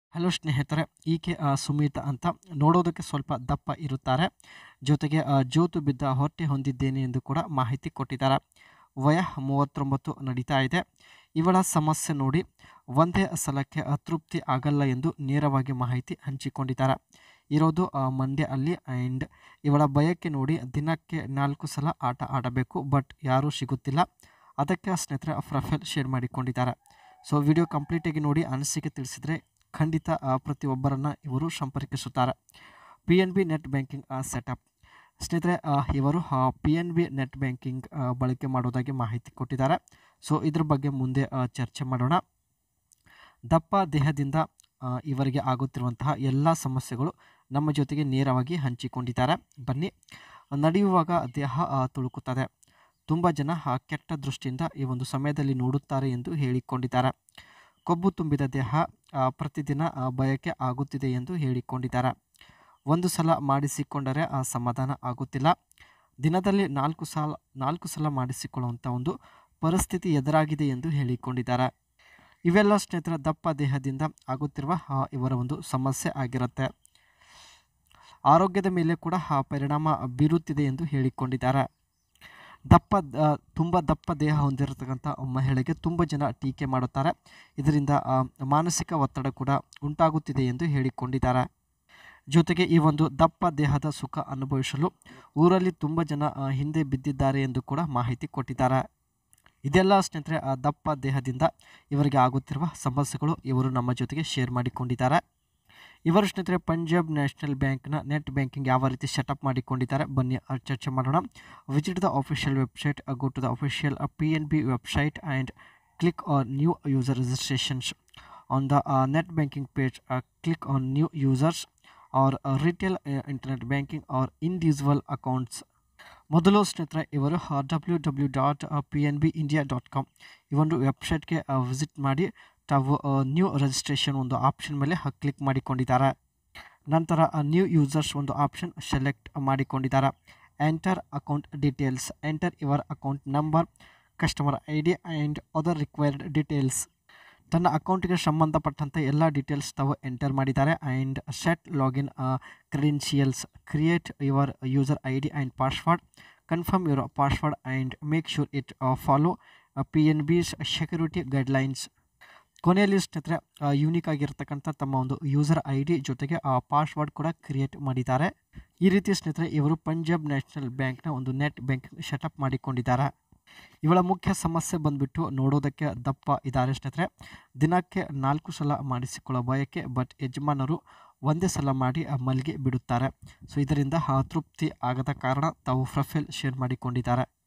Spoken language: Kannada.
ಹಲೋ ಸ್ನೇಹಿತರೆ ಈಕೆ ಆ, ಸುಮಿತಾ ಅಂತ ನೋಡೋದಕ್ಕೆ ಸ್ವಲ್ಪ ದಪ್ಪ ಇರುತ್ತಾರೆ ಜೊತೆಗೆ ಆ, ಜೋತು ಬಿದ್ದ ಹೊಟ್ಟೆ ಹೊಂದಿದ್ದೇನೆ ಎಂದು ಕೂಡ ಮಾಹಿತಿ ಕೊಟ್ಟಿದ್ದಾರೆ ವಯ ಮೂವತ್ತೊಂಬತ್ತು ನಡೀತಾ ಇದೆ ಇವಳ ಸಮಸ್ಯೆ ನೋಡಿ ಒಂದೇ ಸಲಕ್ಕೆ ಅತೃಪ್ತಿ ಆಗಲ್ಲ ಎಂದು ನೇರವಾಗಿ ಮಾಹಿತಿ ಹಂಚಿಕೊಂಡಿದ್ದಾರೆ ಇರೋದು ಆ, ಮಂಡ್ಯ ಅಲ್ಲಿ ಆ್ಯಂಡ್ ಇವಳ ಬಯಕೆ ನೋಡಿ ದಿನಕ್ಕೆ ನಾಲ್ಕು ಸಲ ಆಟ ಆಡಬೇಕು ಬಟ್ ಯಾರೂ ಸಿಗುತ್ತಿಲ್ಲ ಅದಕ್ಕೆ ಸ್ನೇಹಿತರೆ ಪ್ರೊಫೈಲ್ ಶೇರ್ ಮಾಡಿಕೊಂಡಿದ್ದಾರೆ ಸೊ ವಿಡಿಯೋ ಕಂಪ್ಲೀಟಾಗಿ ನೋಡಿ ಅನಿಸಿಕೆ ತಿಳಿಸಿದರೆ ಖಂಡಿತ ಆ, ಪ್ರತಿಯೊಬ್ಬರನ್ನು ಇವರು ಸಂಪರ್ಕಿಸುತ್ತಾರೆ P N B net banking setup ಸ್ನೇಹಿತರೆ ಆ, ಇವರು P N B net banking ಬಳಕೆ ಮಾಡೋದಾಗಿ ಮಾಹಿತಿ ಕೊಟ್ಟಿದ್ದಾರೆ ಸೊ ಇದ್ರ ಬಗ್ಗೆ ಮುಂದೆ ಆ, ಚರ್ಚೆ ಮಾಡೋಣ ದಪ್ಪ ದೇಹದಿಂದ ಆ, ಇವರಿಗೆ ಆಗುತ್ತಿರುವಂತಹ ಎಲ್ಲ ಸಮಸ್ಯೆಗಳು ನಮ್ಮ ಜೊತೆಗೆ ನೇರವಾಗಿ ಹಂಚಿಕೊಂಡಿದ್ದಾರೆ ಬನ್ನಿ ನಡೆಯುವಾಗ ದೇಹ ಆ, ತುಳುಕುತ್ತದೆ ತುಂಬ ಜನ ಆ, ಕೆಟ್ಟ ದೃಷ್ಟಿಯಿಂದ ಈ ಒಂದು ಸಮಯದಲ್ಲಿ ನೋಡುತ್ತಾರೆ ಎಂದು ಹೇಳಿಕೊಂಡಿದ್ದಾರೆ ಕೊಬ್ಬು ತುಂಬಿದ ದೇಹ ಆ, ಪ್ರತಿದಿನ ಆ, ಬಯಕೆ ಆಗುತ್ತಿದೆ ಎಂದು ಹೇಳಿಕೊಂಡಿದ್ದಾರೆ ಒಂದು ಸಲ ಮಾಡಿಸಿಕೊಂಡರೆ ಆ ಸಮಾಧಾನ ಆಗುತ್ತಿಲ್ಲ ದಿನದಲ್ಲಿ ನಾಲ್ಕು ಸಲ ನಾಲ್ಕು ಸಲ ಮಾಡಿಸಿಕೊಳ್ಳುವಂಥ ಒಂದು ಪರಿಸ್ಥಿತಿ ಎದುರಾಗಿದೆ ಎಂದು ಹೇಳಿಕೊಂಡಿದ್ದಾರೆ ಇವೆಲ್ಲ ಸ್ನೇಹಿತರ ದಪ್ಪ ದೇಹದಿಂದ ಆಗುತ್ತಿರುವ ಆ, ಇವರ ಒಂದು ಸಮಸ್ಯೆ ಆಗಿರುತ್ತೆ ಆರೋಗ್ಯದ ಮೇಲೆ ಕೂಡ ಆ ಪರಿಣಾಮ ಬೀರುತ್ತಿದೆ ಎಂದು ಹೇಳಿಕೊಂಡಿದ್ದಾರೆ ದಪ್ಪ ಆ, ತುಂಬ ದಪ್ಪ ದೇಹ ಹೊಂದಿರತಕ್ಕಂಥ ಮಹಿಳೆಗೆ ತುಂಬ ಜನ ಟೀಕೆ ಮಾಡುತ್ತಾರೆ ಇದರಿಂದ ಆ, ಮಾನಸಿಕ ಒತ್ತಡ ಕೂಡ ಉಂಟಾಗುತ್ತಿದೆ ಎಂದು ಹೇಳಿಕೊಂಡಿದ್ದಾರೆ ಜೊತೆಗೆ ಈ ಒಂದು ದಪ್ಪ ದೇಹದ ಸುಖ ಅನುಭವಿಸಲು ಊರಲ್ಲಿ ತುಂಬ ಜನ ಆ, ಹಿಂದೆ ಬಿದ್ದಿದ್ದಾರೆ ಎಂದು ಕೂಡ ಮಾಹಿತಿ ಕೊಟ್ಟಿದ್ದಾರೆ ಇದೆಲ್ಲ ಸ್ನೇಹಿತರೆ ಆ ದಪ್ಪ ದೇಹದಿಂದ ಇವರಿಗೆ ಆಗುತ್ತಿರುವ ಸಮಸ್ಯೆಗಳು ಇವರು ನಮ್ಮ ಜೊತೆಗೆ ಶೇರ್ ಮಾಡಿಕೊಂಡಿದ್ದಾರೆ ಇವರು ಸ್ನೇಹಿತರೆ ಪಂಜಾಬ್ ನ್ಯಾಷನಲ್ ಬ್ಯಾಂಕ್ನ ನೆಟ್ ಬ್ಯಾಂಕಿಂಗ್ ಯಾವ ರೀತಿ ಸೆಟಪ್ ಮಾಡಿಕೊಂಡಿದ್ದಾರೆ ಬನ್ನಿ ಆ ಚರ್ಚೆ ಮಾಡೋಣ visit the official website go to the official P N B website and click on new user registrations on the net banking page click on new users or retail internet banking or individual accounts ಮೊದಲು ಸ್ನೇಹಿತರೆ ಇವರು W W dot P N B India dot com ಈ ಒಂದು ವೆಬ್ಸೈಟ್ಗೆ ವಿಸಿಟ್ ಮಾಡಿ ತಾವು ನ್ಯೂ ರಿಜಿಸ್ಟ್ರೇಷನ್ ಒಂದು ಆಪ್ಷನ್ ಮೇಲೆ ಕ್ಲಿಕ್ ಮಾಡಿಕೊಂಡಿದ್ದಾರೆ ನಂತರ ನ್ಯೂ ಯೂಸರ್ಸ್ ಒಂದು ಆಪ್ಷನ್ ಸೆಲೆಕ್ಟ್ ಮಾಡಿಕೊಂಡಿದ್ದಾರೆ enter account details enter your account number customer I D and other required details ತನ್ನ ಅಕೌಂಟ್ಗೆ ಸಂಬಂಧಪಟ್ಟಂತೆ ಎಲ್ಲ ಡೀಟೇಲ್ಸ್ ತಾವು ಎಂಟರ್ ಮಾಡಿದ್ದಾರೆ and set login credentials create your user I D and password confirm your password and make sure it follow P N B's security guidelines ಕೊನೆಯಲ್ಲಿ ಸ್ನೇಹಿತರೆ ಯೂನಿಕ್ ಆಗಿರ್ತಕ್ಕಂಥ ತಮ್ಮ ಒಂದು ಯೂಸರ್ ಐ ಡಿ ಜೊತೆಗೆ ಆ ಪಾಸ್ವರ್ಡ್ ಕೂಡ ಕ್ರಿಯೇಟ್ ಮಾಡಿದ್ದಾರೆ ಈ ರೀತಿ ಸ್ನೇಹಿತರೆ ಇವರು ಪಂಜಾಬ್ ನ್ಯಾಷನಲ್ ಬ್ಯಾಂಕ್ನ ಒಂದು ನೆಟ್ ಬ್ಯಾಂಕಿಂಗ್ ಸೆಟಪ್ ಮಾಡಿಕೊಂಡಿದ್ದಾರೆ ಇವಳ ಮುಖ್ಯ ಸಮಸ್ಯೆ ಬಂದ್ಬಿಟ್ಟು ನೋಡೋದಕ್ಕೆ ದಪ್ಪ ಇದ್ದಾರೆ ಸ್ನೇಹಿತರೆ ದಿನಕ್ಕೆ ನಾಲ್ಕು ಸಲ ಮಾಡಿಸಿಕೊಳ್ಳೋ ಬಯಕೆ ಬಟ್ ಯಜಮಾನರು ಒಂದೇ ಸಲ ಮಾಡಿ ಮಲ್ಗೆ ಬಿಡುತ್ತಾರೆ ಸೊ ಇದರಿಂದ ಆ ತೃಪ್ತಿ ಆಗದ ಕಾರಣ ತಾವು ಪ್ರೊಫೈಲ್ ಶೇರ್ ಮಾಡಿಕೊಂಡಿದ್ದಾರೆ